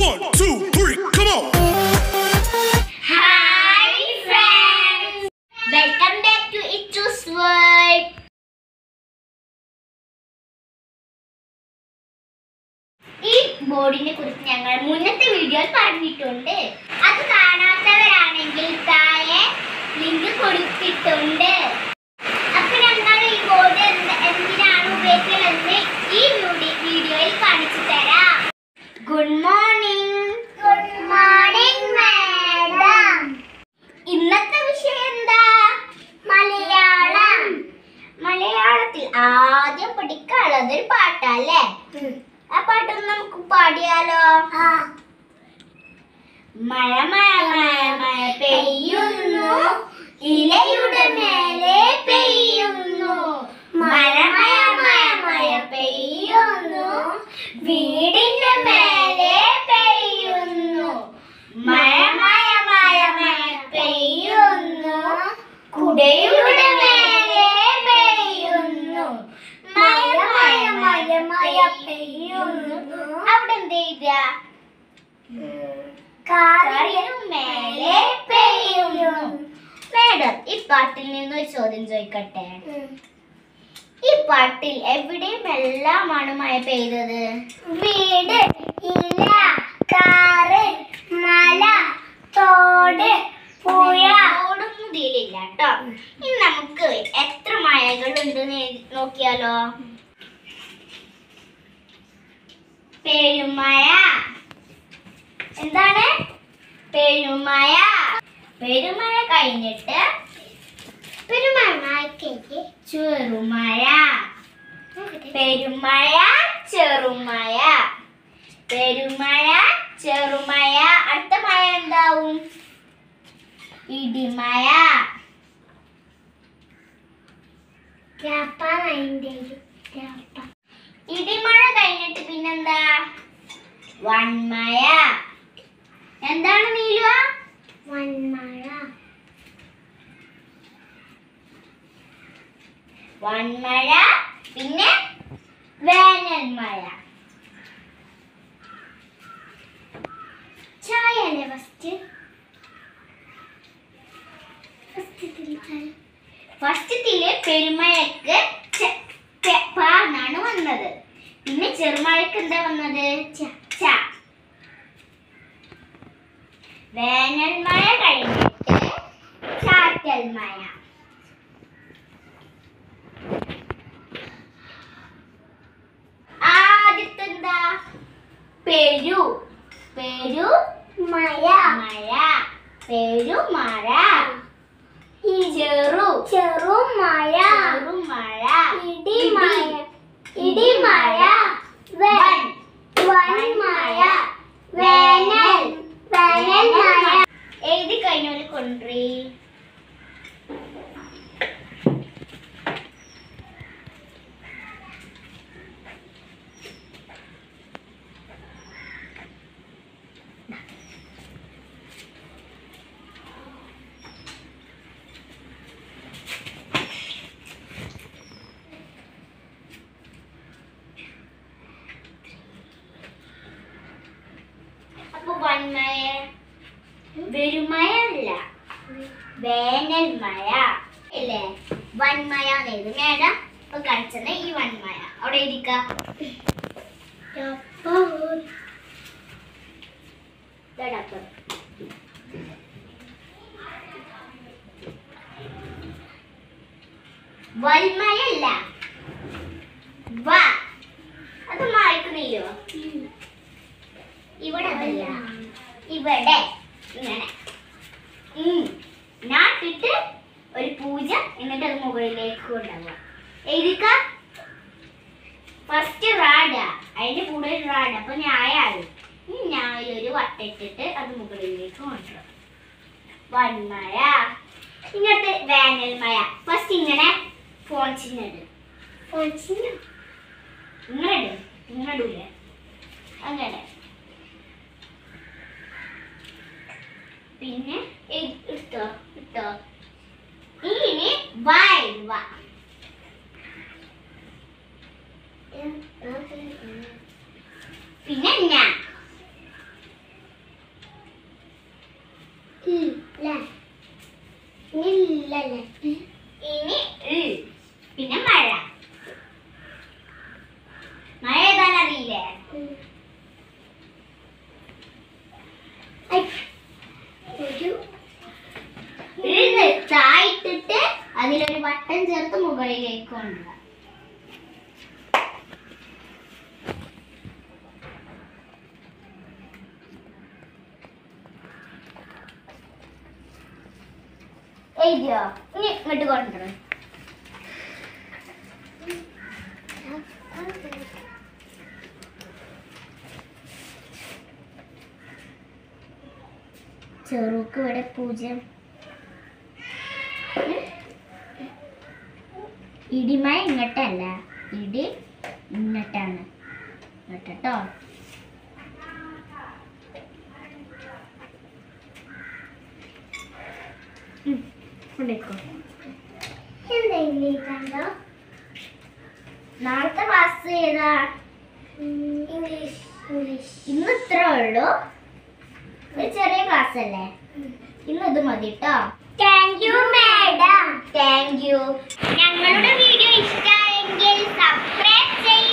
One, two, three, come on. Hi friends welcome back to ഇറ്റൂസ് world ഈ ബോർഡിനെ കുറിച്ച് ഞങ്ങൾ മുന്നത്തെ വീഡിയോയിൽ പറഞ്ഞിട്ടുണ്ട് അത് കാണാത്തവരാണെങ്കിൽ താഴെ ലിങ്ക് കൊടുത്തിട്ടുണ്ട് അപ്പൊ ഞങ്ങൾ ഈ ബോർഡ് എന്ത് എന്തിനാണ് ഉപയോഗിക്കുന്നതെന്ന് ഈ വീഡി- വീഡിയോയിൽ കാണിച്ചു തരാം good morning good morning madam ഇന്നത്തെ വിഷയം എന്താ മലയാളം മലയാളത്തിൽ ആദ്യം പഠിക്കാനുള്ളത് ഒരു പാട്ടല്ലേ ആ പാട്ടൊന്ന് നമുക്ക് പാടിയാലോ മഴ മഴ മഴ മഴ പെയ്യുന്നു ഇലയുടെ മേലെ പെയ്യുന്നു മഴ മഴ മഴ മഴ പെയ്യുന്നു വീടിന്റെ മേലെ പെയ്യുന്നു മഴ മഴ മഴ മഴ പെയ്യുന്നു കുടയുടെ മേലെ പെയ്യുന്നു മഴ മഴ മഴ മഴ പെയ്യുന്നു അവിടെ എന്ത് ചെയ്ത കാറിനു മേലെ പെയ്യുന്നു മേഡം ഈ പാട്ടിൽ നിന്ന് ഒരു ചോദ്യം ചോദിക്കട്ടെ ഈ പാട്ടിൽ എവിടെയും എല്ലാമാണ് മഴ പെയ്തത് വീട് ഇല കാറ് മല തോട് പുഴ തോടൊന്നും ഇതിലില്ല കേട്ടോ ഇനി നമുക്ക് എത്ര മഴകൾ ഉണ്ടെന്ന് നോക്കിയാലോ പെരുമഴ എന്താണ് പെരുമഴ പെരുമഴ കഴിഞ്ഞിട്ട് പെരുമഴ കഴിഞ്ഞ് ചെറുമഴ പെരുമഴ ചെറുമഴ പെരുമഴ ചെറുമഴ അടുത്ത മഴ എന്താവും ഇടിമഴ ഇടിമഴ കഴിഞ്ഞിട്ട് പിന്നെന്താ വൺമഴ എന്താണ് നീലുവ വൺമഴ വൺമഴ പിന്നെ വേനൽമഴ ചായ അല്ലേ ഫസ്റ്റ് ഫസ്റ്റത്തില് പെരുമഴക്ക് ച- പെ- പ എന്നാണ് വന്നത് പിന്നെ ചെറുമഴക്ക് എന്താ വന്നത് ച ച വേനൽ മഴ കഴിഞ്ഞിട്ട് ചാറ്റൽ മഴ ആദ്യത്തെ എന്താ പെരു പെരു മഴ മഴ പെരു മഴ ചെറു ചെറു മഴ ചെറു മഴ ഇടിമഴ ഇടിമഴ വൻ വൻ മഴ വേനൽ വേനൽ മഴ എഴുതി കഴിഞ്ഞോല് കൊണ്ടേ അപ്പൊ വന്മഴ വെരുമഴ അല്ല വേനൽ മഴ ഇല്ലേ വന്മഴ എന്നത് മേഡം ഇപ്പൊ കളിച്ചത് ഈ വന്മഴ അവിടെ ഇരിക്ക വൽമഴല്ല വ അത് മാറിക്കുന്നില്ലോ ഇവിടെ അതല്ല ഇവിടെ ഇങ്ങനെ ഉം. നാട്ടിട്ട് ഒരു പൂജ എന്നിട്ട് അത് മുകളിലേക്ക് കൊണ്ടുപോവുക എഴുതിക്ക ഫസ്റ്റ് റാഡ അതിന്റെ കൂടെ ഒരു റാഡ അപ്പൊ ഞായായി ഇനി ഞായ ഒരു വട്ടിട്ടിട്ട് അത് മുകളിലേക്ക് കൊണ്ടുപോകും വന്മഴ ഇങ്ങോട്ട് വേനൽ മഴ ഫസ്റ്റ് ഇങ്ങനെ ഫോൺ ചിഹ്നം ഫോൺ ചിഹ്നം ഇങ്ങനെ ഇടും ഇങ്ങനെ ഇടൂലേ അങ്ങനെ പിന്നെ ഇ- ഇട്ടോ ഇട്ടോ ഇനി വൈവ പിന്നെ ഞാൻ മുകളിലേക്ക് കൊണ്ടുവരാം എഴുതിയോ ഇനി ഇങ്ങോട്ട് കൊണ്ടുവരും ചെറുക്ക് ഇവിടെ പൂജ്യം ഇടിമഴ ഇങ്ങോട്ടല്ല ഇടി ഇങ്ങോട്ടാണ് ഇങ്ങോട്ടോ കണ്ടോ നാളത്തെ ക്ലാസ് ഏതാ ഇംഗ്ലീഷ് ഇംഗ്ലീഷ് ഇന്ന് ഇത്രേ ഉള്ളൂ ഒരു ചെറിയ ക്ലാസ് അല്ലേ ഇന്ന് ഇത് മതി കേട്ടോ thank you madam thank you ഞങ്ങളുടെ വീഡിയോ ഇഷ്ടമായെങ്കിൽ സബ്സ്ക്രൈബ് ചെയ്യുക